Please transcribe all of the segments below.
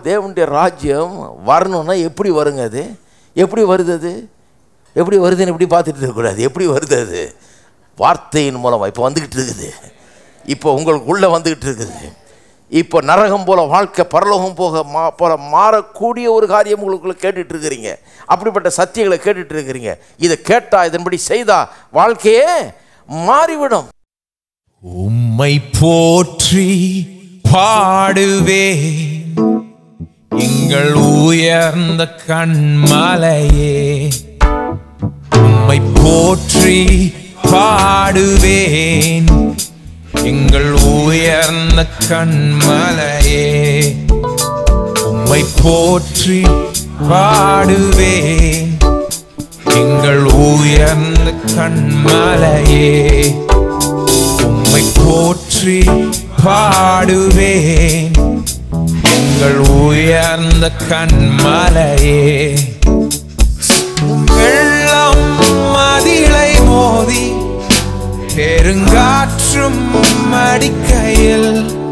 தேவனுடைய ராஜ்யம் வரணும்னா எப்படி வருங்க அது எப்படி வருது அது எப்படி வருதுன்னு எப்படி பார்த்துட்டு இருக்கக்கூடாது எப்படி வருது அது வார்த்தையின் மூலமாக இப்போ வந்துக்கிட்டு இருக்குது இப்போ உங்களுக்குள்ளே வந்துக்கிட்டு இருக்குது இப்போ நரகம் போல வாழ்க்கை பரலோகம் போக மா போல மாறக்கூடிய ஒரு காரியம் உங்களுக்குள்ள கேட்டுட்டு இருக்கிறீங்க அப்படிப்பட்ட சத்தியங்களை கேட்டுட்டு இருக்கிறீங்க இதை கேட்டா இதன்படி செய்தா வாழ்க்கையே மாறிவிடும் உம்மை போற்றி பாடுவே எங்கள் உயர்ந்த கண்மலையே உம்மை போற்றி பாடுவேன் எங்கள் உயர்ந்த கண்மலையே உம்மை போற்றி பாடுவேன் எங்கள் உயர்ந்த கண்மலையே உம்மை போற்றி பாடுவேன் எங்கள் உயர்ந்த கண்மலையே வெள்ளம் மதிலை மோதி பெருங்காற்றும் அடிக்கையில்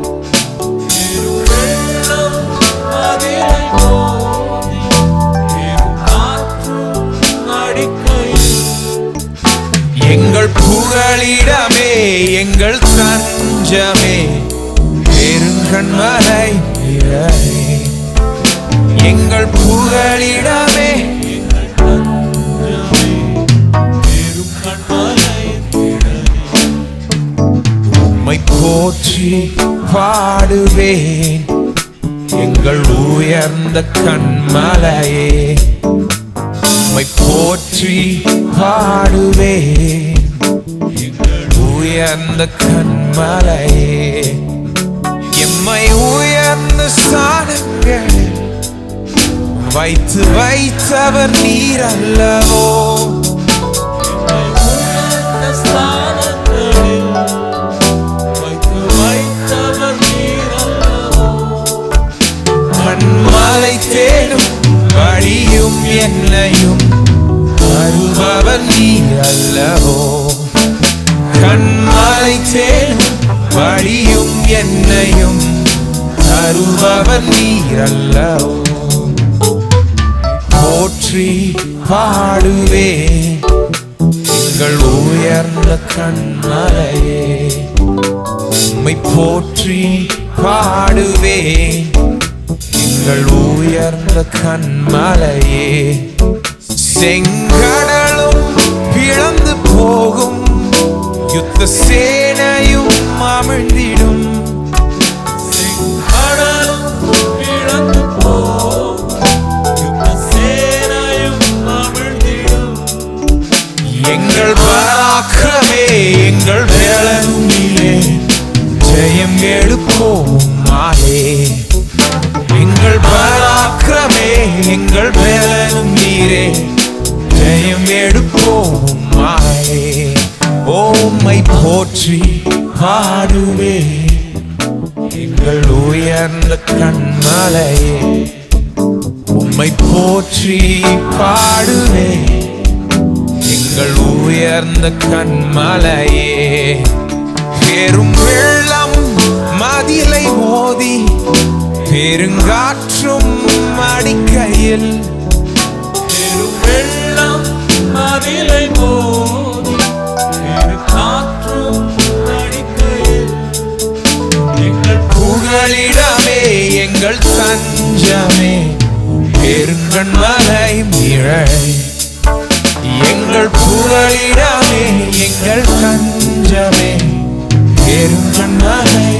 வெள்ளம் மதிலை மோதி பெருங்காற்றும் அடிக்கையில் எங்கள் புகழிடமே எங்கள் தஞ்சமே பெருங்கண்மலை வீரரே. எங்கள் புகழிடமே உம்மை போற்றி பாடுவேன் எங்கள் உயர்ந்த கண்மலையே உம்மை போற்றி பாடுவேன் எங்கள் உயர்ந்த கண்மலையே எம்மை உயர்ந்த சாணங்களில் வைத்து வைத்தவர் நீர் அல்லவோ மண்மலை தேடும் வழியும் என்னையும் அருபவர் நீர் அல்லவோ கண்மலை தேடும் வழியும் என்னையும் அருபவர் நீர் அல்லவோ போற்றி பாடுவே எங்கள் உயர்ந்த கண்மலையே உம்மை போற்றி பாடுவே எங்கள் உயர்ந்த கண்மலையே செங்கடலும் பிளந்து போகும் யுத்த சேனையும் அமிழ்ந்திடும் செங்கடலும் பிளந்து போகும் யுத்த சேனையும் அமிழ்ந்திடும் எங்கள் பராக்கிரமே எங்கள் வேளனும் நீரே ஜெயம் எடுப்போம் மாலே எங்கள் பராக்கிரமே எங்கள் வேளனும் நீரே ஜெயம் எடுப்போம் மாலே ஓம்மை போற்றி பாடுவே எங்கள் உயர்ந்த கண்மலையே உம்மை போற்றி பாடுவே எங்கள் உயர்ந்த கண்மலையே பெரும் வெள்ளம் மதிலை மோதி பெருங்காற்றும் அடிக்கையில் பெரும் வெள்ளம் மதிலை மோதி பெருங்காற்றும் அடிக்கையில் எங்கள் புகழிடமே எங்கள் தஞ்சமே பெருங்கண்மலை மிழை எங்கள் புகழிடமே எங்கள் தஞ்சமே பெருங்கண்மலை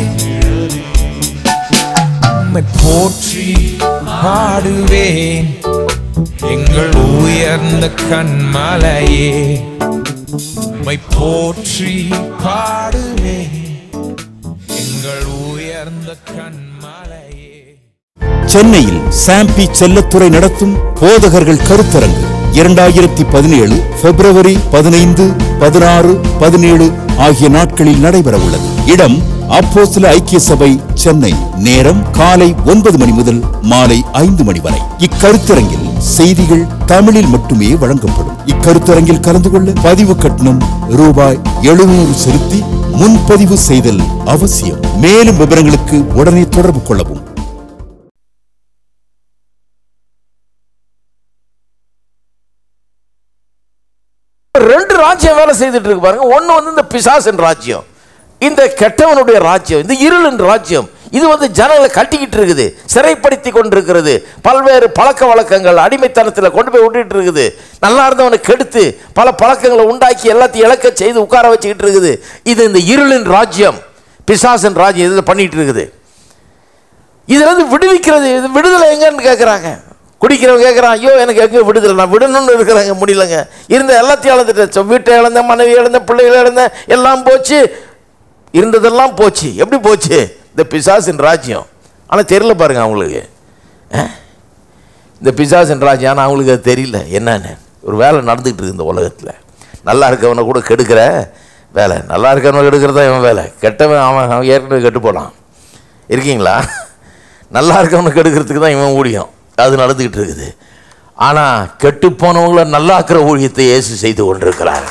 உம்மை போற்றி பாடுவேன் எங்கள் உயர்ந்த கண்மலையே உம்மை போற்றி பாடுவேன் எங்கள் உயர்ந்த கண்மலையே சென்னையில் சாம்பி செல்லத்துறை நடத்தும் போதகர்கள் கருத்தரங்கு இரண்டாயிரத்தி பதினேழு பிப்ரவரி பதினைந்து பதினாறு பதினேழு ஆகிய நாட்களில் நடைபெற உள்ளது இடம் அப்போஸ்தல ஐக்கிய சபை சென்னை நேரம் காலை ஒன்பது மணி முதல் மாலை ஐந்து மணி வரை இக்கருத்தரங்கில் செய்திகள் தமிழில் மட்டுமே வழங்கப்படும் இக்கருத்தரங்கில் கலந்து கொள்ள பதிவு கட்டணம் ரூபாய் எழுநூறு செலுத்தி முன்பதிவு செய்தல் அவசியம் மேலும் விவரங்களுக்கு உடனே தொடர்பு கொள்ளவும் ராஜ்யம் வேலை செய்துட்டு இருக்கு பாருங்க ஒன்று வந்து இந்த பிசாசின் ராஜ்யம் இந்த கெட்டவனுடைய ராஜ்யம் இந்த இருளின் ராஜ்யம் இது வந்து ஜனங்களை கட்டிக்கிட்டு இருக்குது சிறைப்படுத்தி கொண்டிருக்கிறது பல்வேறு பழக்க வழக்கங்கள் அடிமைத்தனத்தில் கொண்டு போய் விட்டுட்டு இருக்குது நல்லா இருந்தவனை கெடுத்து பல பழக்கங்களை உண்டாக்கி எல்லாத்தையும் இழக்க செய்து உட்கார வச்சுக்கிட்டு இருக்குது இது இந்த இருளின் ராஜ்யம் பிசாசின் ராஜ்யம் இதில் பண்ணிட்டு இருக்குது இதுல இருந்து விடுவிக்கிறது இது விடுதலை எங்கன்னு கேட்குறாங்க குடிக்கிறவங்க கேட்குறான் ஐயோ எனக்கு எங்கே விடுதலை நான் விடணும்னு இருக்கிறாங்க முடியலங்க இருந்த எல்லாத்தையும் இழந்துட்டேன் வீட்டை இழந்தேன் மனைவி இழந்தேன் பிள்ளைகளை இழந்தேன் எல்லாம் போச்சு இருந்ததெல்லாம் போச்சு எப்படி போச்சு இந்த பிசாசின் ராஜ்யம் ஆனால் தெரியல பாருங்க அவங்களுக்கு அஹ்? இந்த பிசாசின் ராஜ்யம் ஆனால் அவங்களுக்கு அது தெரியல என்னன்னு ஒரு வேலை நடந்துகிட்டு இருக்கு இந்த உலகத்தில் நல்லா இருக்கவனை கூட கெடுக்கிற வேலை நல்லா இருக்கவனை கெடுக்கிறதா இவன் வேலை கெட்டவன் அவன் அவன் ஏற்கனவே கெட்டு போனான் இருக்கீங்களா நல்லா இருக்கவனை கெடுக்கிறதுக்கு தான் இவன் ஊழியம் அது நடந்துக்கிட்டு இருக்குது ஆனால் கெட்டு போனவங்கள நல்லாக்குற ஊழியத்தை இயேசு செய்து கொண்டிருக்கிறார்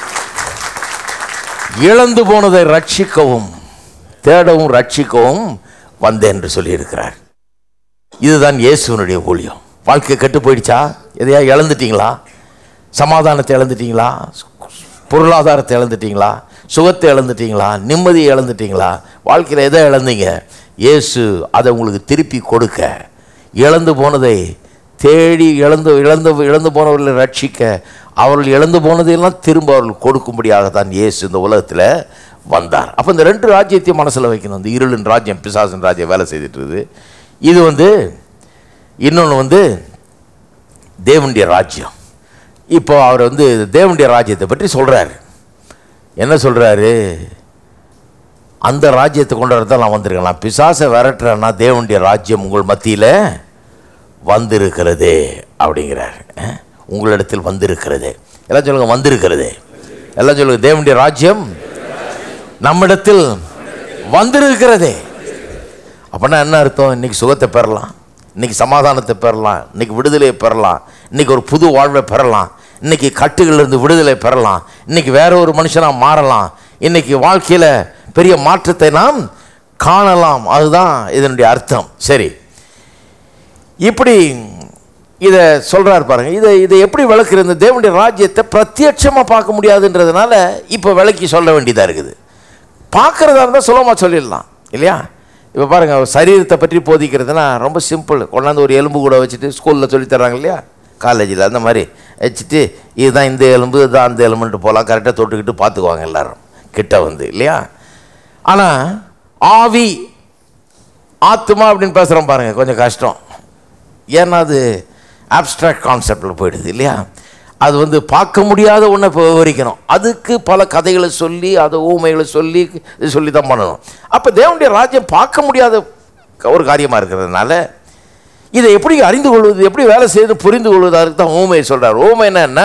இழந்து போனதை ரட்சிக்கவும் தேடவும் ரட்சிக்கவும் வந்தேன் என்று சொல்லியிருக்கிறார் இதுதான் இயேசுவனுடைய ஊழியம் வாழ்க்கை கெட்டு போயிடுச்சா எதையா இழந்துட்டீங்களா சமாதானத்தை இழந்துட்டீங்களா பொருளாதாரத்தை இழந்துட்டீங்களா சுகத்தை இழந்துட்டீங்களா நிம்மதியை இழந்துட்டீங்களா வாழ்க்கையில் எதை இழந்தீங்க இயேசு அதை உங்களுக்கு திருப்பி கொடுக்க இழந்து போனதை தேடி இழந்து இழந்து இழந்து போனவர்களை ரட்சிக்க அவர்கள் இழந்து போனதையெல்லாம் திரும்ப அவர்கள் கொடுக்கும்படியாக தான் இயேசு இந்த உலகத்தில் வந்தார் அப்போ இந்த ரெண்டு ராஜ்யத்தையும் மனசில் வைக்கணும் இந்த இருளின் ராஜ்யம் பிசாசின் ராஜ்யம் வேலை செய்துட்டு இருக்குது இது வந்து இன்னொன்று வந்து தேவனுடைய ராஜ்யம் இப்போ அவர் வந்து தேவனுடைய ராஜ்யத்தை பற்றி சொல்கிறாரு என்ன சொல்கிறாரு அந்த ராஜ்யத்தை கொண்டு வரதான் நான் வந்திருக்கேன் நான் பிசாசை விரட்டுறேன்னா தேவனுடைய ராஜ்யம் உங்கள் மத்தியில் வந்திருக்கிறதே அப்படிங்கிறார் அஹ்? உங்களிடத்தில் வந்திருக்கிறதே எல்லாம் சொல்லுங்க வந்திருக்கிறதே எல்லாம் சொல்லுங்க தேவனுடைய ராஜ்யம் நம்மிடத்தில் வந்திருக்கிறதே அப்படின்னா என்ன அர்த்தம் இன்னைக்கு சுகத்தை பெறலாம் இன்னைக்கு சமாதானத்தை பெறலாம் இன்னைக்கு விடுதலையை பெறலாம் இன்னைக்கு ஒரு புது வாழ்வை பெறலாம் இன்னைக்கு கட்டுகளிலிருந்து விடுதலை பெறலாம் இன்னைக்கு வேற ஒரு மனுஷனாக மாறலாம் இன்னைக்கு வாழ்க்கையில் பெரிய மாற்றத்தை நாம் காணலாம் அதுதான் இதனுடைய அர்த்தம் சரி இப்படி இதை சொல்றார் பாருங்க இதை இதை எப்படி விளக்குறது இந்த தேவனுடைய ராஜ்யத்தை பிரத்யட்சமாக பார்க்க முடியாதுன்றதுனால இப்போ விளக்கி சொல்ல வேண்டியதாக இருக்குது பார்க்குறதா இருந்தால் சுலபமாக சொல்லிடலாம் இல்லையா இப்போ பாருங்க சரீரத்தை பற்றி போதிக்கிறதுனா ரொம்ப சிம்பிள் கொண்டாந்து ஒரு எலும்பு கூட வச்சுட்டு ஸ்கூலில் சொல்லி தர்றாங்க இல்லையா காலேஜில் அந்த மாதிரி வச்சுட்டு இதுதான் இந்த எலும்பு இதுதான் அந்த எலும்புன்ட்டு போகலாம் கரெக்டாக தொட்டுக்கிட்டு பார்த்துக்குவாங்க எல்லாரும் கிட்ட வந்து இல்லையா ஆனால் ஆவி ஆத்மா அப்படின்னு பேசுகிறோம் பாருங்க கொஞ்சம் கஷ்டம் ஏன்னா அது ஆப்ஸ்ட்ராக்ட் கான்செப்டில் போயிடுது இல்லையா அது வந்து பார்க்க முடியாத ஒன்றை இப்போ விவரிக்கணும் அதுக்கு பல கதைகளை சொல்லி அதை ஊமைகளை சொல்லி இது சொல்லி தான் பண்ணணும் அப்போ தேவனுடைய ராஜ்யம் பார்க்க முடியாத ஒரு காரியமாக இருக்கிறதுனால இதை எப்படி அறிந்து கொள்வது எப்படி வேலை செய்து புரிந்து கொள்வது அதுக்கு தான் ஊமையை சொல்கிறார் ஊமை என்ன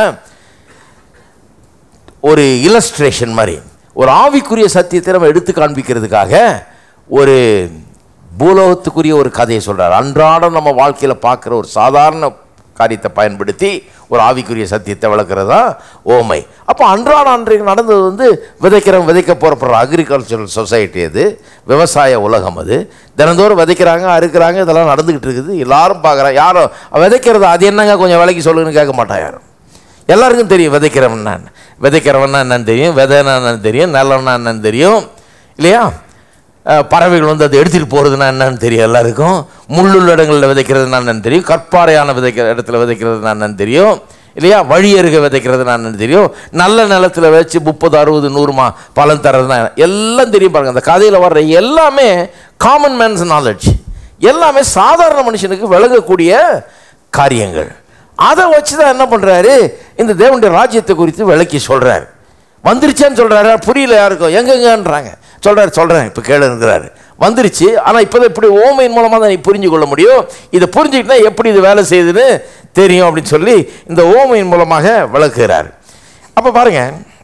ஒரு இல்லஸ்ட்ரேஷன் மாதிரி ஒரு ஆவிக்குரிய சத்தியத்தை நம்ம எடுத்து காண்பிக்கிறதுக்காக ஒரு பூலோகத்துக்குரிய ஒரு கதையை சொல்றார் அன்றாடம் நம்ம வாழ்க்கையில் பார்க்குற ஒரு சாதாரண காரியத்தை பயன்படுத்தி ஒரு ஆவிக்குரிய சத்தியத்தை விளக்குறது தான் ஓமை அப்போ அன்றாடம் அன்றைக்கு நடந்தது வந்து விதைக்கிறவன் விதைக்க போகிறப்படுற அக்ரிகல்ச்சரல் சொசைட்டி அது விவசாய உலகம் அது தினந்தோறும் விதைக்கிறாங்க அறுக்கிறாங்க இதெல்லாம் நடந்துக்கிட்டு இருக்குது எல்லாரும் பார்க்குறாங்க யாரும் விதைக்கிறது அது என்னங்க கொஞ்சம் விலைக்கு சொல்லுன்னு கேட்க மாட்டான் யாரும் எல்லாருக்கும் தெரியும் விதைக்கிறவன் நான் விதைக்கிறவன்னா என்னன்னு தெரியும் விதைனா என்னன்னு தெரியும் நல்லவனா என்னன்னு தெரியும் இல்லையா அஹ், பறவைகள் வந்து அதை எடுத்துகிட்டு போகிறதுனா என்னன்னு தெரியும் எல்லாருக்கும் முள்ளுள்ள இடங்களில் விதைக்கிறதுனா என்னன்னு தெரியும் கற்பாறையான விதைக்கிற இடத்துல விதைக்கிறதுனா என்னன்னு தெரியும் இல்லையா வழி அருக விதைக்கிறதுனா என்னன்னு தெரியும் நல்ல நிலத்தில் வச்சு முப்பது அறுபது நூறுமா பலன் தர்றதுனா எல்லாம் தெரியும் பாருங்க அந்த கதையில் வர்ற எல்லாமே காமன் மேன்ஸ் நாலேஜ் எல்லாமே சாதாரண மனுஷனுக்கு விளங்கக்கூடிய காரியங்கள் அதை வச்சு தான் என்ன பண்ணுறாரு இந்த தேவனுடைய ராஜ்யத்தை குறித்து விளக்கி சொல்கிறார் வந்துருச்சேன்னு சொல்கிறாரு புரியல யாருக்கும் எங்கெங்கன்றாங்க சொல்கிறாரு சொல்கிறேன் இப்போ கேளுங்கிறாரு வந்துருச்சு ஆனால் இப்போ இப்படி ஓமையின் மூலமாக தான் நீ புரிஞ்சு கொள்ள முடியும் இதை புரிஞ்சுக்கிட்டா எப்படி இது வேலை செய்யுதுன்னு தெரியும் அப்படின்னு சொல்லி இந்த ஓமையின் மூலமாக விளக்குகிறார் அப்போ பாருங்க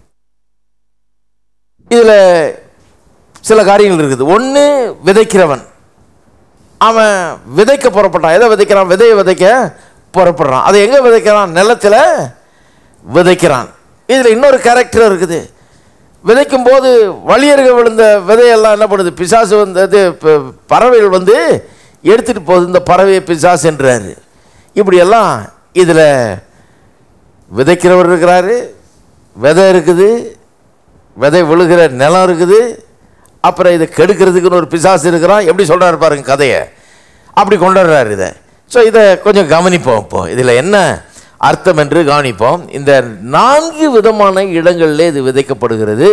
இதில் சில காரியங்கள் இருக்குது ஒன்று விதைக்கிறவன் அவன் விதைக்க புறப்பட்டான் எதை விதைக்கிறான் விதையை விதைக்க புறப்படுறான் அதை எங்கே விதைக்கிறான் நிலத்தில் விதைக்கிறான் இதில் இன்னொரு கேரக்டர் இருக்குது விதைக்கும் போது வழியருக விழுந்த விதையெல்லாம் என்ன பண்ணுது பிசாசு வந்து இது ப- பறவைகள் வந்து எடுத்துகிட்டு போகுது இந்த பறவையை பிசாசுன்றாரு இப்படியெல்லாம் இதில் விதைக்கிறவர் இருக்கிறாரு விதை இருக்குது விதை விழுகிற நிலம் இருக்குது அப்புறம் இதை கெடுக்கிறதுக்குன்னு ஒரு பிசாசு இருக்கிறான் எப்படி சொல்கிறாரு பாருங்க கதையை அப்படி கொண்டு வர்றாரு இதை ஸோ இதை கொஞ்சம் கவனிப்போம் இப்போ இதில் என்ன அர்த்தம் என்று கவனிப்போம் இந்த நான்கு விதமான இடங்களில் இது விதைக்கப்படுகிறது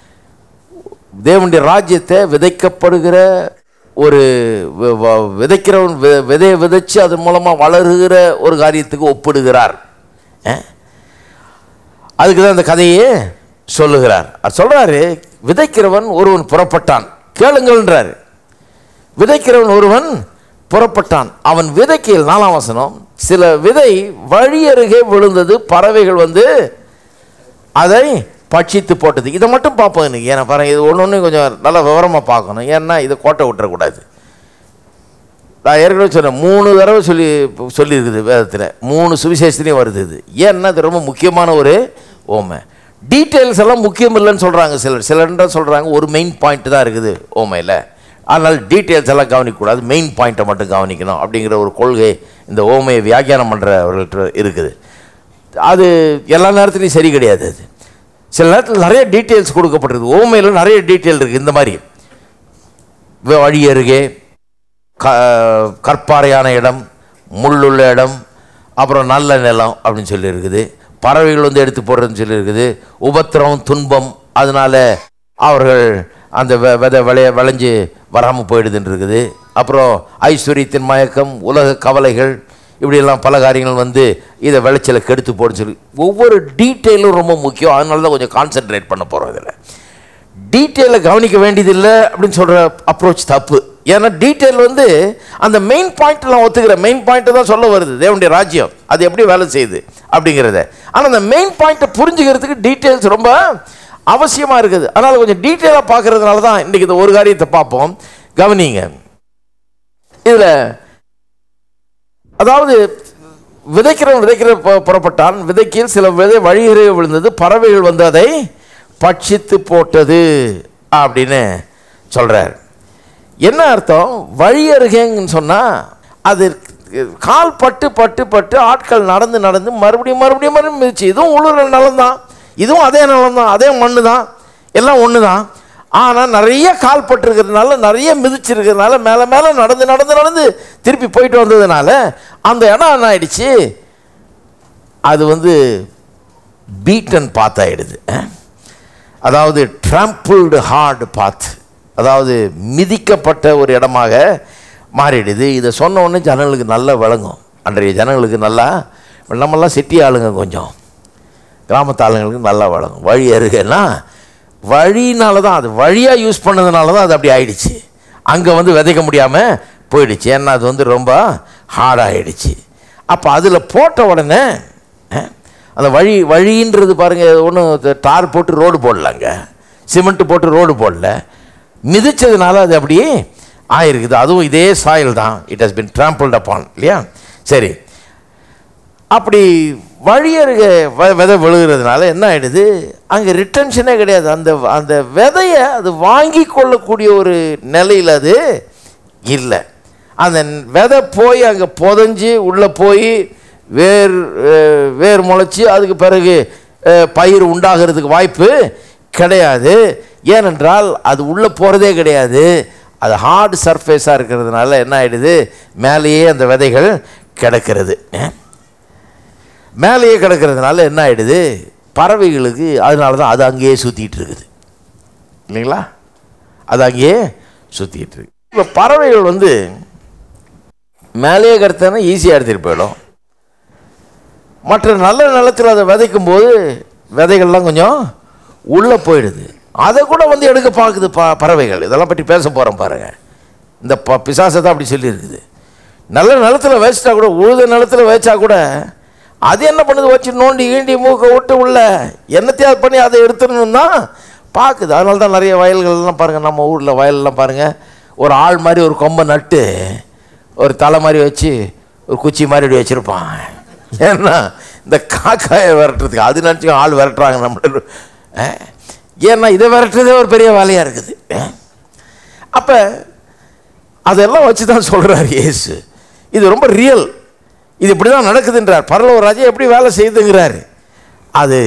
தேவனுடைய ராஜ்யத்தை விதைக்கப்படுகிற ஒரு வ- வ- விதைக்கிறவன் வி- விதையை விதைச்சு அதன் மூலமாக வளருகிற ஒரு காரியத்துக்கு ஒப்பிடுகிறார் அஹ்? அதுக்கு தான் இந்த கதையே சொல்லுகிறார் அவர் சொல்றாரு விதைக்கிறவன் ஒருவன் புறப்பட்டான் கேளுங்கள்ன்றாரு விதைக்கிறவன் ஒருவன் புறப்பட்டான் அவன் விதைக்கையில் நாலாம் வசனம் சில விதை வழி அருகே விழுந்தது பறவைகள் வந்து அதை பட்சித்து போட்டது இதை மட்டும் பார்ப்போம் இன்னைக்கு ஏன்னா பாருங்க இது ஒன்று ஒன்று கொஞ்சம் நல்லா விவரமாக பார்க்கணும் ஏன்னா இதை கோட்டை விட்டுறக்கூடாது நான் ஏற்கனவே சொன்னேன் மூணு தடவை சொல்லி சொல்லியிருக்குது வேதத்தில் மூணு சுவிசேஷத்துலேயும் வருது இது ஏன்னா இது ரொம்ப முக்கியமான ஒரு ஓமை டீட்டெயில்ஸ் எல்லாம் முக்கியம் இல்லைன்னு சொல்கிறாங்க சிலர் சிலர் சொல்கிறாங்க ஒரு மெயின் பாயிண்ட் தான் இருக்குது ஓமையில் ஆனால் டீட்டெயில்ஸ் எல்லாம் கவனிக்கக்கூடாது மெயின் பாயிண்ட்டை மட்டும் கவனிக்கணும் அப்படிங்கிற ஒரு கொள்கை இந்த ஓமையை வியாக்கியானம் பண்ணுறவர்கள்ட்ட இருக்குது அது எல்லா நேரத்துலையும் சரி கிடையாது அது சில நேரத்தில் நிறைய டீட்டெயில்ஸ் கொடுக்கப்பட்டிருக்கு ஓமையில் நிறைய டீட்டெயில் இருக்குது இந்த மாதிரி வ- வழி அருகே க கற்பாறையான இடம் முள்ளுள்ள இடம் அப்புறம் நல்ல நிலம் அப்படின்னு சொல்லியிருக்குது பறவைகள் வந்து எடுத்து போடுறதுன்னு சொல்லியிருக்குது உபத்திரம் துன்பம் அதனால அவர்கள் அந்த வெ- விதை விளைய விளைஞ்சு வராமல் போயிடுதுன்னு இருக்குது அப்புறம் ஐஸ்வர்யத்தின் மயக்கம் உலக கவலைகள் இப்படியெல்லாம் பல காரியங்கள் வந்து இதை விளைச்சலை கெடுத்து போடுன்னு சொல்லி ஒவ்வொரு டீட்டெயிலும் ரொம்ப முக்கியம் அதனால தான் கொஞ்சம் கான்சென்ட்ரேட் பண்ண போகிறோம் இதில் டீட்டெயிலை கவனிக்க வேண்டியதில்லை அப்படின்னு சொல்கிற அப்ரோச் தப்பு ஏன்னா டீட்டெயில் வந்து அந்த மெயின் பாயிண்ட்லாம் ஒத்துக்கிற மெயின் பாயிண்ட்டை தான் சொல்ல வருது தேவனுடைய ராஜ்யம் அது எப்படி வேலை செய்யுது அப்படிங்கிறத ஆனால் அந்த மெயின் பாயிண்ட்டை புரிஞ்சுக்கிறதுக்கு டீட்டெயில்ஸ் ரொம்ப அவசியமாக இருக்குது அதனால் கொஞ்சம் டீட்டெயிலாக பார்க்கறதுனால தான் இன்றைக்கி இந்த ஒரு காரியத்தை பார்ப்போம் கவனிங்க இதில் அதாவது விதைக்கிறவன் விதைக்கிற பு- புறப்பட்டான் விதைக்கில் சில விதை வழியிலே விழுந்தது பறவைகள் வந்து அதை பட்சித்து போட்டது அப்படின்னு சொல்றார் என்ன அர்த்தம் வழி அருகேங்கன்னு சொன்னால் அது கால் பட்டு பட்டு பட்டு ஆட்கள் நடந்து நடந்து மறுபடியும் மறுபடியும் மறுபடியும் மிதிச்சு இதுவும் உழுற நிலம் தான் இதுவும் அதே நிலம் தான் அதே மண்ணு தான் எல்லாம் ஒன்று தான் ஆனால் நிறைய கால் பட்டிருக்கிறதுனால நிறைய மிதிச்சிருக்கிறதுனால மேலே மேலே நடந்து நடந்து நடந்து திருப்பி போயிட்டு வந்ததுனால அந்த இடம் என்ன ஆயிடுச்சு அது வந்து பீட்டன் பாத் ஆயிடுது அஹ். அதாவது ட்ராம்பிள்டு ஹார்டு பாத் அதாவது மிதிக்கப்பட்ட ஒரு இடமாக மாறிடுது இதை சொன்ன உடனே ஜனங்களுக்கு நல்லா விளங்கும் அன்றைய ஜனங்களுக்கு நல்லா நம்மெல்லாம் சிட்டி ஆளுங்க கொஞ்சம் கிராமத்து ஆளுங்களுக்கு நல்லா வழங்கும் வழி அருகேன்னா வழினால தான் அது வழியாக யூஸ் பண்ணதுனால தான் அது அப்படி ஆயிடுச்சு அங்கே வந்து விதைக்க முடியாமல் போயிடுச்சு ஏன்னா அது வந்து ரொம்ப ஹார்டாகிடுச்சு அப்போ அதில் போட்ட உடனே அஹ், அந்த வழி வழின்றது பாருங்கள் ஒன்றும் டார் போட்டு ரோடு போடலங்க சிமெண்ட் போட்டு ரோடு போடல மிதிச்சதுனால அது அப்படியே ஆயிருக்குது அதுவும் இதே சாயில் தான் it has been trampled upon இல்லையா சரி அப்படி வழி அருகே வ- விதை விழுகிறதுனால என்ன ஆயிடுது அங்கே ரிட்டன்ஷனே கிடையாது அந்த அந்த விதையை அது வாங்கி கொள்ளக்கூடிய ஒரு நிலையில் அது இல்லை அந்த விதை போய் அங்கே புதஞ்சு உள்ளே போய் வேர் அஹ், வேர் முளைச்சி அதுக்கு பிறகு அஹ், பயிர் உண்டாகிறதுக்கு வாய்ப்பு கிடையாது ஏனென்றால் அது உள்ளே போகிறதே கிடையாது அது ஹார்டு சர்ஃபேஸாக இருக்கிறதுனால என்ன ஆயிடுது மேலேயே அந்த விதைகள் கிடக்கிறது அஹ். மேலேயே கிடக்கிறதுனால என்ன ஆயிடுது பறவைகளுக்கு அதனால தான் அது அங்கேயே சுற்றிட்டு இருக்குது இல்லைங்களா அது அங்கேயே சுற்றிட்டு இருக்கு இப்போ பறவைகள் வந்து மேலேயே கிடத்தனா ஈஸியாக எடுத்துகிட்டு போயிடும் மற்ற நல்ல நிலத்தில் அதை விதைக்கும் போது விதைகள்லாம் கொஞ்சம் உள்ளே போயிடுது அதை கூட வந்து எடுக்க பார்க்குது ப பறவைகள் இதெல்லாம் பற்றி பேச போகிறோம் பாருங்கள் இந்த ப பிசாசை தான் அப்படி சொல்லியிருக்குது நல்ல நிலத்தில் வச்சிட்டா கூட உழுத நிலத்தில் வச்சா கூட அது என்ன பண்ணுது வச்சு நோண்டி ஈண்டி மூக்க விட்டு உள்ள என்னத்தையாவது பண்ணி அதை எடுத்துடணும் தான் பார்க்குது அதனால தான் நிறைய வயல்கள்லாம் பாருங்கள் நம்ம ஊரில் வயல்லாம் பாருங்கள் ஒரு ஆள் மாதிரி ஒரு கொம்பை நட்டு ஒரு தலை மாதிரி வச்சு ஒரு குச்சி மாதிரி இப்படி வச்சுருப்பான் ஏன்னா இந்த காக்காயை விரட்டுறதுக்கு அது நினச்சி ஆள் விரட்டுறாங்க நம்மள அஹ். ஏன்னா இதை விரட்டுறதே ஒரு பெரிய வேலையாக இருக்குது அப்போ அதெல்லாம் வச்சு தான் சொல்கிறார் இயேசு இது ரொம்ப ரியல் இது இப்படி தான் நடக்குதுன்றார் பரலோக ராஜா எப்படி வேலை செய்யுதுங்கிறார் அது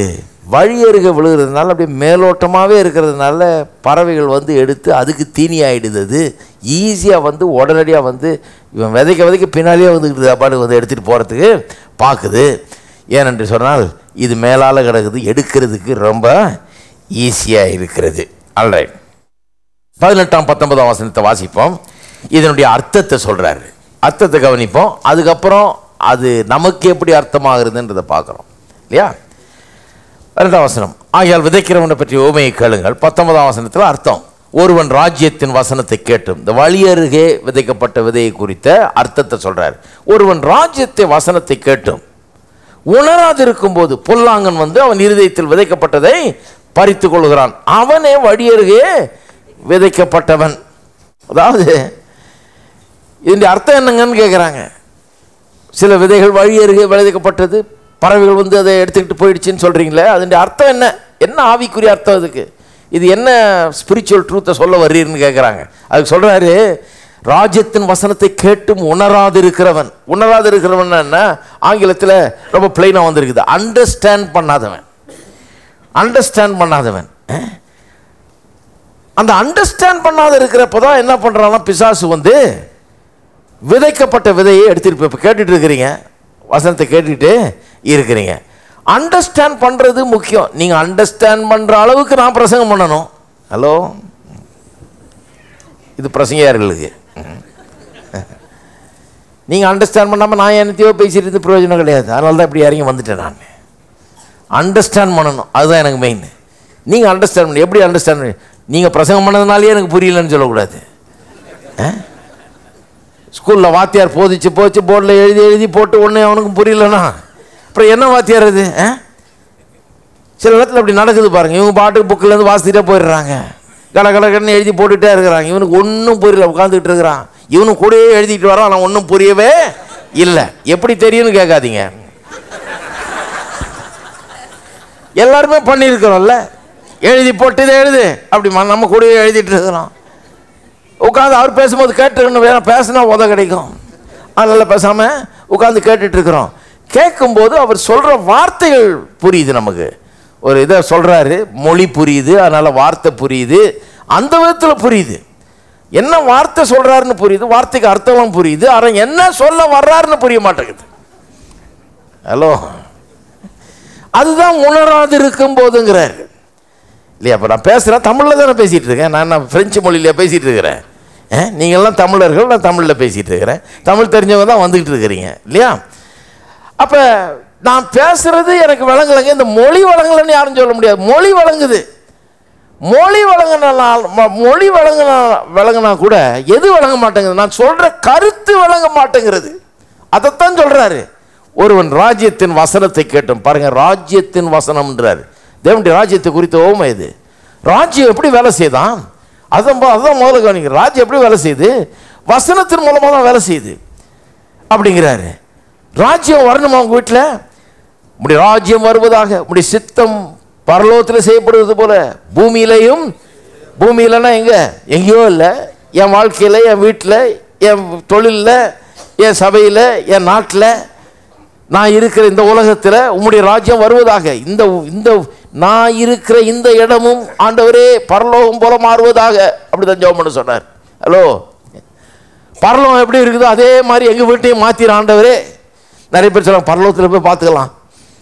வழியருக விழுகிறதுனால அப்படியே மேலோட்டமாகவே இருக்கிறதுனால பறவைகள் வந்து எடுத்து அதுக்கு தீனி ஆகிடுது அது ஈஸியாக வந்து உடனடியாக வந்து இவன் விதைக்க விதைக்க பின்னாலேயே வந்துக்கிட்டு பாடு வந்து எடுத்துகிட்டு போகிறதுக்கு பார்க்குது ஏனென்று சொன்னால் இது மேலால் கிடக்குது எடுக்கிறதுக்கு ரொம்ப ஈஸியாக இருக்கிறது ஆல்ரைட் பதினெட்டாம் பத்தொன்பதாம் வசனத்தை வாசிப்போம் இதனுடைய அர்த்தத்தை சொல்கிறாரு அர்த்தத்தை கவனிப்போம் அதுக்கப்புறம் அது நமக்கு எப்படி அர்த்தமாகிறதுன்றதை பார்க்குறோம் இல்லையா ரெண்டாம் வசனம் ஆகையால் விதைக்கிறவனை பற்றி ஓமையை கேளுங்கள் பத்தொன்பதாம் வசனத்தில் அர்த்தம் ஒருவன் ராஜ்யத்தின் வசனத்தை கேட்டும் இந்த வழியருகே விதைக்கப்பட்ட விதையை குறித்த அர்த்தத்தை சொல்றார் ஒருவன் ராஜ்யத்தை வசனத்தை கேட்டும் உணராதிருக்கும் போது பொல்லாங்கன் வந்து அவன் இருதயத்தில் விதைக்கப்பட்டதை பறித்து கொள்கிறான் அவனே வழியருகே விதைக்கப்பட்டவன் அதாவது இதனுடைய அர்த்தம் என்னங்கன்னு கேட்குறாங்க சில விதைகள் வழி அருகே விளைவிக்கப்பட்டது பறவைகள் வந்து அதை எடுத்துக்கிட்டு போயிடுச்சுன்னு சொல்கிறீங்களே அதனுடைய அர்த்தம் என்ன என்ன ஆவிக்குரிய அர்த்தம் அதுக்கு இது என்ன ஸ்பிரிச்சுவல் ட்ரூத்தை சொல்ல வர்றீர்னு கேட்குறாங்க அதுக்கு சொல்கிறாரு ராஜ்யத்தின் வசனத்தை கேட்டும் உணராது இருக்கிறவன் உணராது இருக்கிறவன் என்ன ஆங்கிலத்தில் ரொம்ப பிளைனாக வந்திருக்குது அண்டர்ஸ்டாண்ட் பண்ணாதவன் அண்டர்ஸ்டாண்ட் பண்ணாதவன் அஹ்? அந்த அண்டர்ஸ்டாண்ட் பண்ணாத இருக்கிறப்ப தான் என்ன பண்ணுறான்னா பிசாசு வந்து விதைக்கப்பட்ட விதையை எடுத்துட்டு போய் இப்போ கேட்டுட்டு இருக்கிறீங்க வசனத்தை கேட்டுட்டு இருக்கிறீங்க அண்டர்ஸ்டாண்ட் பண்ணுறது முக்கியம் நீங்கள் அண்டர்ஸ்டாண்ட் பண்ணுற அளவுக்கு நான் பிரசங்கம் பண்ணணும் ஹலோ இது பிரசங்கியார்களுக்கு நீங்கள் அண்டர்ஸ்டாண்ட் பண்ணாமல் நான் என்னத்தையோ பேசிட்டு இருந்து பிரயோஜனம் கிடையாது அதனால தான் இப்படி இறங்கி வந்துட்டேன் நான் அண்டர்ஸ்டாண்ட் பண்ணணும் அதுதான் எனக்கு மெயின் நீங்கள் அண்டர்ஸ்டாண்ட் பண்ணி எப்படி அண்டர்ஸ்டாண்ட் பண்ணி நீங்கள் பிரசங்கம் பண்ணதுனாலே எனக்கு புரியலன்னு சொல்லக்கூடாது ஸ்கூலில் வாத்தியார் போதிச்சு போச்சு போர்டில் எழுதி எழுதி போட்டு ஒன்று அவனுக்கும் புரியலனா அப்புறம் என்ன வாத்தியார் இது ஆ? சில இடத்துல அப்படி நடக்குது பாருங்க இவங்க பாட்டுக்கு புக்கிலேருந்து வாசிச்சுட்டே போயிடுறாங்க கட கட கடன்னு எழுதி போட்டுகிட்டே இருக்கிறாங்க இவனுக்கு ஒன்றும் புரியல உட்காந்துக்கிட்டு இருக்கிறான் இவனும் கூடயே எழுதிட்டு வரான் ஆனால் ஒன்றும் புரியவே இல்லை எப்படி தெரியும்னு கேட்காதீங்க எல்லாருமே பண்ணியிருக்கிறோம்ல எழுதி போட்டு இதை எழுது அப்படி ம- நம்ம கூடயே எழுதிட்டு இருக்கிறோம் உட்காந்து அவர் பேசும்போது கேட்டுக்கணும் வேணா பேசினா உத கிடைக்கும் அதனால் பேசாமல் உட்காந்து கேட்டுட்டு இருக்கிறோம் கேட்கும்போது அவர் சொல்கிற வார்த்தைகள் புரியுது நமக்கு ஒரு இதை சொல்கிறாரு மொழி புரியுது அதனால் வார்த்தை புரியுது அந்த விதத்தில் புரியுது என்ன வார்த்தை சொல்கிறாருன்னு புரியுது வார்த்தைக்கு அர்த்தமும் புரியுது ஆனால் என்ன சொல்ல வர்றாருன்னு புரிய மாட்டேங்குது ஹலோ அதுதான் உணராது இருக்கும் போதுங்கிறாரு இல்லையா அப்போ நான் பேசுகிறேன் தமிழில் தானே பேசிகிட்டு இருக்கேன் நான் நான் ஃப்ரெஞ்சு மொழியில் பேசிகிட்டு இருக்கிறேன் ஆ, நீங்கள்லாம் தமிழர்கள் நான் தமிழில் பேசிகிட்டு இருக்கிறேன் தமிழ் தெரிஞ்சவங்க தான் வந்துக்கிட்டு இருக்கிறீங்க இல்லையா அப்போ நான் பேசுறது எனக்கு விளங்கலைங்க இந்த மொழி வழங்கலைன்னு யாரும் சொல்ல முடியாது மொழி வழங்குது மொழி வழங்கினால் மொழி வழங்கினா வழங்கினா கூட எது வழங்க மாட்டேங்குது நான் சொல்கிற கருத்து வழங்க மாட்டேங்கிறது அதைத்தான் சொல்கிறாரு ஒருவன் ராஜ்யத்தின் வசனத்தை கேட்டோம் பாருங்க ராஜ்யத்தின் வசனம்ன்றாரு தேவனுடைய ராஜ்யத்தை குறித்த ஓமை இது ராஜ்யம் எப்படி வேலை செய்தான் அதான் பா- அதான் முதல்ல கவனிங்க ராஜ்யம் எப்படி வேலை செய்யுது வசனத்தின் மூலமாக தான் வேலை செய்யுது அப்படிங்கிறாரு ராஜ்யம் வரணுமா உங்க வீட்டில் உடைய ராஜ்யம் வருவதாக உடைய சித்தம் பரலோகத்தில் செய்யப்படுவது போல பூமியிலையும் பூமியிலனா எங்க எங்கேயோ இல்லை என் வாழ்க்கையில் என் வீட்டில் என் தொழிலில் என் சபையில் என் நாட்டில் நான் இருக்கிற இந்த உலகத்தில் உம்முடைய ராஜ்யம் வருவதாக இந்த இந்த நான் இருக்கிற இந்த இடமும் ஆண்டவரே பரலோகம் போல மாறுவதாக அப்படிதான் ஜெபம் பண்ண சொன்னார் ஹலோ பரலோகம் எப்படி இருக்குதோ அதே மாதிரி எங்கள் வீட்டையும் மாற்றிட ஆண்டவரே நிறைய பேர் சொல்லுவாங்க பரலோகத்தில் போய் பார்த்துக்கலாம்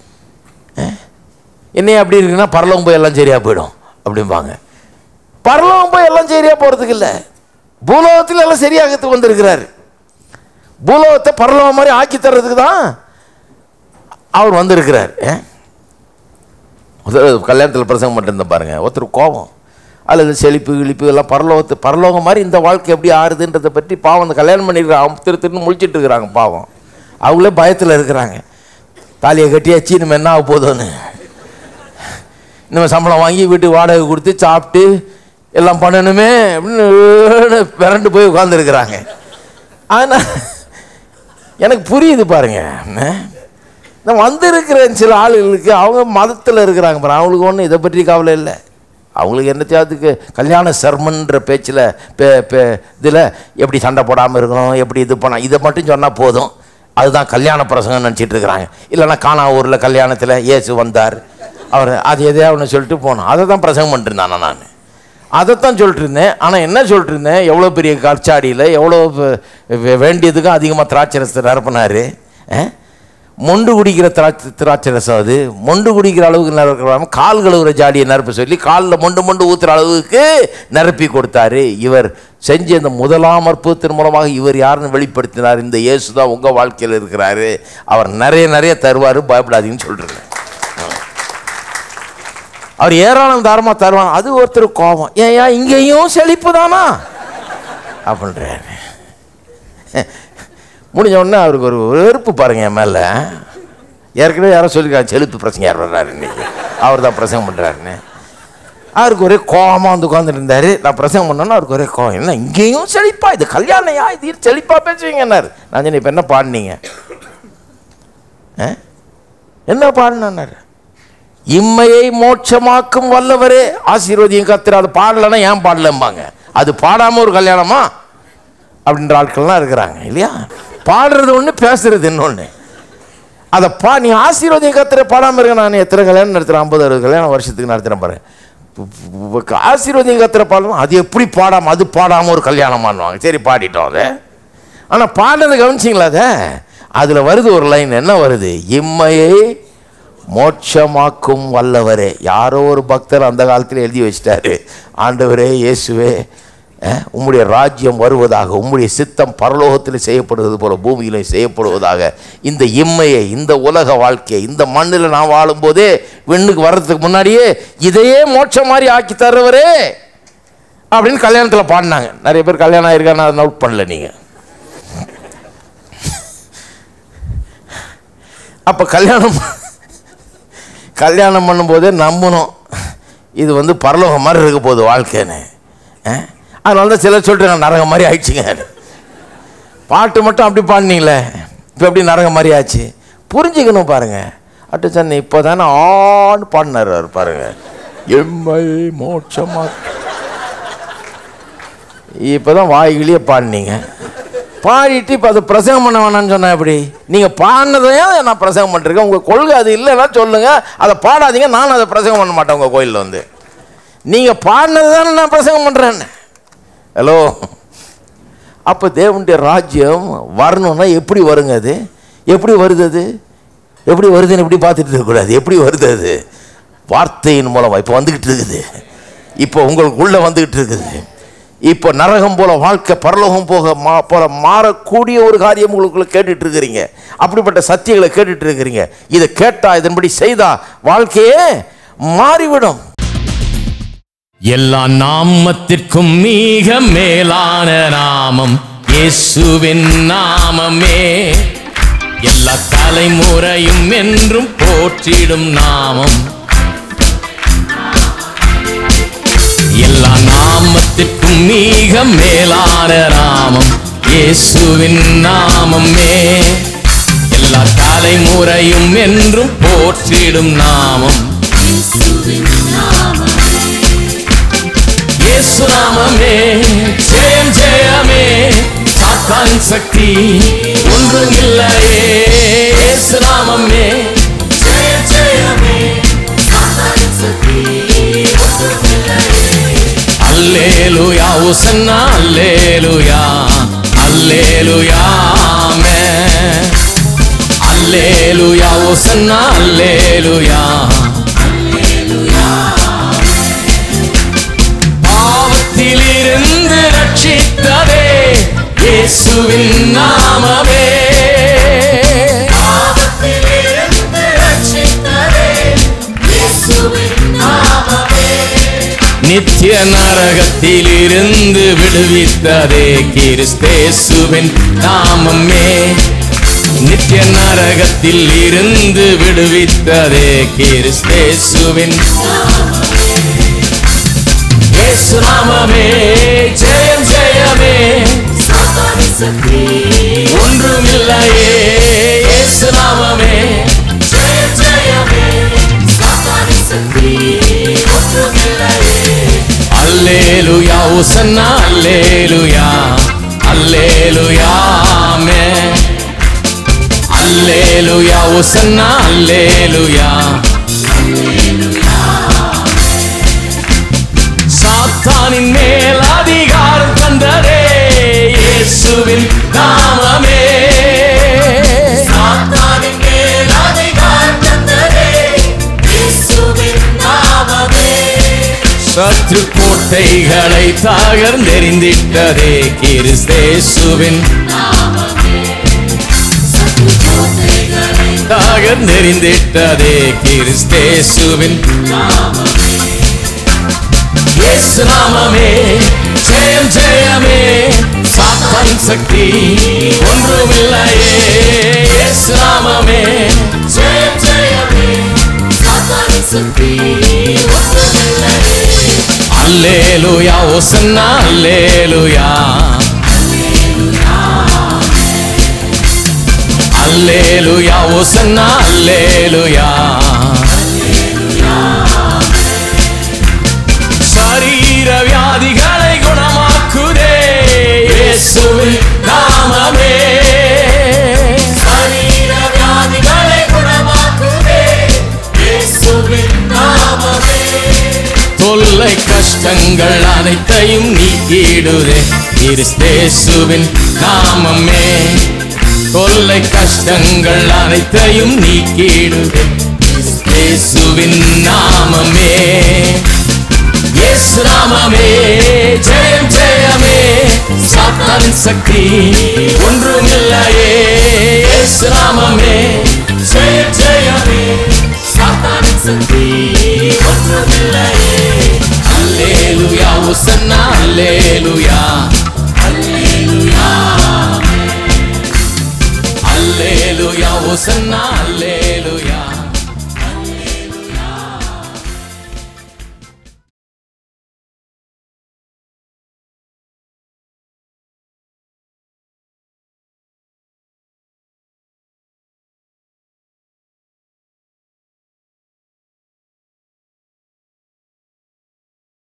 என்னைய அப்படி இருக்குன்னா பரலோகம் போய் எல்லாம் சரியாக போயிடும் அப்படிம்பாங்க பரலோகம் போய் எல்லாம் சரியாக போகிறதுக்கு இல்லை பூலோகத்தில் எல்லாம் சரியாகிறதுக்கு வந்திருக்கிறாரு பூலோகத்தை பரலோகம் மாதிரி ஆக்கி தர்றதுக்கு தான் அவர் வந்திருக்கிறார் ஏ? ஒருத்தர் கல்யாணத்தில் பிரசங்கம் பண்ணிருந்தேன் பாருங்க ஒருத்தர் கோபம் அல்லது செழிப்பு கிழிப்பு எல்லாம் பரலோகத்து பரலோகம் மாதிரி இந்த வாழ்க்கை எப்படி ஆறுதுன்றதை பற்றி பாவம் அந்த கல்யாணம் பண்ணியிருக்காங்க திரு திருன்னு முழிச்சிட்டு இருக்கிறாங்க பாவம் அவங்களே பயத்தில் இருக்கிறாங்க தாலியை கட்டியாச்சு இனிமே என்ன ஆக போதும்னு இனிமேல் சம்பளம் வாங்கி வீட்டுக்கு வாடகை கொடுத்து சாப்பிட்டு எல்லாம் பண்ணணுமே அப்படின்னு விரண்டு போய் உட்காந்துருக்குறாங்க ஆனால் எனக்கு புரியுது பாருங்க நான் வந்திருக்கிற சில ஆளுகளுக்கு அவங்க மதத்தில் இருக்கிறாங்க பாருங்க அவங்களுக்கு ஒன்றும் இதை பற்றி கவலை இல்லை அவங்களுக்கு என்னத்தையாவதுக்கு கல்யாண சர்மன்ற பேச்சில் பே பே இதில் எப்படி சண்டை போடாமல் இருக்கணும் எப்படி இது பண்ண இதை மட்டும் சொன்னால் போதும் அதுதான் கல்யாண பிரசங்கம் நினச்சிட்டு இருக்கிறாங்க இல்லைன்னா காணா ஊரில் கல்யாணத்தில் இயேசு வந்தார் அவர் அது எதையா ஒன்று சொல்லிட்டு போனோம் அதை தான் பிரசங்கம் பண்ணிருந்தானே நான் அதைத்தான் சொல்லிட்டு இருந்தேன் ஆனால் என்ன சொல்லிட்டு இருந்தேன் எவ்வளோ பெரிய கற்சாடியில் எவ்வளோ வே- வே- வேண்டியதுக்கும் அதிகமாக திராட்சை ரசத்தை நிரப்பினாரு அஹ்? மொண்டு குடிக்கிற திராட்சை திராட்சை ரசம் அது மொண்டு குடிக்கிற அளவுக்கு நிரப்பாம கால் கழுவுற ஜாடியை நிரப்ப சொல்லி காலில் மொண்டு மொண்டு ஊற்றுற அளவுக்கு நிரப்பி கொடுத்தாரு இவர் செஞ்ச இந்த முதலாம் அற்புதத்தின் மூலமாக இவர் யாருன்னு வெளிப்படுத்தினார் இந்த இயேசு தான் உங்கள் வாழ்க்கையில் இருக்கிறாரு அவர் நிறைய நிறைய தருவார் பயப்படாதீங்கன்னு சொல்கிறேன் அவர் ஏராளம் தாரமாக தருவான் அது ஒருத்தர் கோபம் ஏன் ஏன் இங்கேயும் செழிப்பு தானா அப்படின்றாரு முடிஞ்ச உடனே அவருக்கு ஒரு வெறுப்பு பாருங்க என் மேலே ஏற்கனவே யாரோ சொல்லியிருக்காங்க செலுத்து பிரசங்க யார் வர்றாரு இன்னைக்கு அவர் தான் பிரசங்கம் பண்ணுறாருன்னு அவருக்கு ஒரே கோபமாக வந்து உட்காந்துட்டு இருந்தார் நான் பிரசங்கம் பண்ணோன்னா அவருக்கு ஒரே கோவம் என்ன இங்கேயும் செழிப்பா இது கல்யாணையா இது செழிப்பா பேசுவீங்கன்னாரு நான் சொன்னேன் இப்போ என்ன பாடினீங்க ஆ? என்ன பாடினார் இம்மையை மோட்சமாக்கும் வல்லவரே ஆசீர்வதியும் கத்திர அது பாடலைன்னா ஏன் பாடலம்பாங்க அது பாடாமல் ஒரு கல்யாணமா அப்படின்ற ஆட்கள்லாம் இருக்கிறாங்க இல்லையா பாடுறது ஒன்று பேசுறது இன்னொன்று அதை பா நீ ஆசீர்வாதம் கத்துற பாடாமல் இருக்க நான் எத்தனை கல்யாணம் நடத்துகிறேன் ஐம்பது அறுபது கல்யாணம் வருஷத்துக்கு நடத்துகிறேன் பாருங்க ஆசீர்வாதம் கத்துற பாடலாம் அது எப்படி பாடாமல் அது பாடாமல் ஒரு கல்யாணமானுவாங்க சரி பாடிட்டோம் அதை ஆனால் பாடுறதை கவனிச்சிங்களா அதை அதில் வருது ஒரு லைன் என்ன வருது இம்மையை மோட்சமாக்கும் வல்லவரே யாரோ ஒரு பக்தர் அந்த காலத்தில் எழுதி வச்சிட்டாரு ஆண்டவரே இயேசுவே அஹ், உம்முடைய ராஜ்யம் வருவதாக உம்முடைய சித்தம் பரலோகத்தில் செய்யப்படுவது போல பூமியிலும் செய்யப்படுவதாக இந்த இம்மையை இந்த உலக வாழ்க்கையை இந்த மண்ணில் நான் வாழும்போதே விண்ணுக்கு வர்றதுக்கு முன்னாடியே இதையே மோட்சம் மாதிரி ஆக்கி தருவரே அப்படின்னு கல்யாணத்தில் பாடினாங்க நிறைய பேர் கல்யாணம் ஆயிருக்கான்னு அதை நோட் பண்ணல நீங்கள் அப்போ கல்யாணம் கல்யாணம் பண்ணும்போதே நம்பணும் இது வந்து பரலோகம் மாதிரி இருக்க போகுது வாழ்க்கைன்னு அஹ்? அதனால தான் சிலர் சொல்லிட்டு நான் நரகம் மாதிரி ஆயிடுச்சுங்க பாட்டு மட்டும் அப்படி பாடினீங்களே இப்போ எப்படி நரகம் மாதிரி ஆச்சு புரிஞ்சுக்கணும் பாருங்க அட்டு சன்னை இப்போ தானே ஆன்னு பாடினார் அவர் பாருங்க எம்மை மோட்சமா இப்போ தான் வாய்கிலேயே பாடினீங்க பாடிட்டு இப்போ அதை பிரசங்கம் பண்ண வேணாம்னு சொன்னேன் எப்படி நீங்கள் பாடினதையும் நான் பிரசங்கம் பண்ணிருக்கேன் உங்கள் கொள்கை அது இல்லைன்னா சொல்லுங்கள் அதை பாடாதீங்க நான் அதை பிரசங்கம் பண்ண மாட்டேன் உங்கள் கோயிலில் வந்து நீங்கள் பாடினது தானே நான் பிரசங்கம் பண்ணுறேன் ஹலோ அப்போ தேவனுடைய ராஜ்யம் வரணும்னா எப்படி வருங்க அது எப்படி வருது அது எப்படி வருதுன்னு எப்படி பார்த்துட்டு இருக்கக்கூடாது எப்படி வருது அது வார்த்தையின் மூலமாக இப்போ வந்துக்கிட்டு இருக்குது இப்போ உங்களுக்குள்ளே வந்துக்கிட்டு இருக்குது இப்போ நரகம் போல வாழ்க்கை பரலோகம் போக மா போல மாறக்கூடிய ஒரு காரியம் உங்களுக்குள்ள கேட்டுட்டு இருக்கிறீங்க அப்படிப்பட்ட சத்தியங்களை கேட்டுட்டு இருக்கிறீங்க இதை கேட்டா இதன்படி செய்தா வாழ்க்கையே மாறிவிடும் எல்லா நாமத்திற்கும் மிக மேலான நாமம் இயேசுவின் நாமமே எல்லா தலைமுறையும் என்றும் போற்றிடும் நாமம் எல்லா நாமத்திற்கும் மிக மேலான நாமம் இயேசுவின் நாமமே எல்லா தலைமுறையும் என்றும் போற்றிடும் நாமம் இயேசு நாமமே ஜெயம் ஜெயமே சாத்தான் சக்தி ஒன்றும் இல்லையே இயேசு நாமமே ஜெயம் ஜெயமே அல்லேலுயா உசன்னா அல்லேலுயா அல்லேலுயா ஆமென் அல்லேலுயா உசன்னா அல்லேலுயா பாவத்திலிருந்து ரட்சித்ததே இயேசுவின் நாமமே பாவத்திலிருந்து ரட்சித்ததே இயேசுவின் நாமமே நித்திய நரகத்திலிருந்து விடுவித்ததே கிறிஸ்தேசுவின் நாமமே நித்திய நரகத்தில் இருந்து விடுவித்ததே கிறிஸ்தேசுவின் இயேசு நாமமே ஜெயம் ஜெயமே ஒன்றுமில்லையே இயேசு நாமமே ஜெயம் ஜெயமே அல்லேலுயா உசன்னா அல்லேலுயா அல்லேலுயா ஆமென் அல்லேலுயா உசன்னா அல்லேலுயா சற்று கோட்டைகளை தகர்ந்தெறிந்திட்டதே கிறிஸ்தேசுவின் தகர்ந்தெறிந்திட்டதே கிறிஸ்தேசுவின் இயேசு நாமமே ஜெயம் ஜெயமே சாத்தான் சக்தி ஒன்றுமில்லையே இயேசு நாமமே ஜெயம் ஜெயமே சாத்தான் சக்தி ஒன்றுமில்லையே அல்லேலூயா ஓசன்னா அல்லேலூயா அல்லேலூயா ஓசன்னா அல்லேலூயா சரீர வியாதிகளை குணமாக்குதே இயேசுவின் நாமமே சரீர வியாதிகளை குணமாக்குதே இயேசுவின் நாமமே தொல்லை கஷ்டங்கள் அனைத்தையும் நீக்கிடுதே கிறிஸ்தேசுவின் நாமமே தொல்லை கஷ்டங்கள் அனைத்தையும் நீக்கிடுதே கிறிஸ்தேசுவின் நாமமே இயேசு நாமமே ஜெயம் ஜெயமே சாத்தான் சக்தி ஒன்றுமில்லையே இயேசு நாமமே ஜெயம் ஜெயமே சாத்தான் சக்தி ஒன்றுமில்லையே அல்லேலூயா உசன்னா அல்லேலூயா அல்லேலூயா அல்லேலூயா உசன்னா அல்லே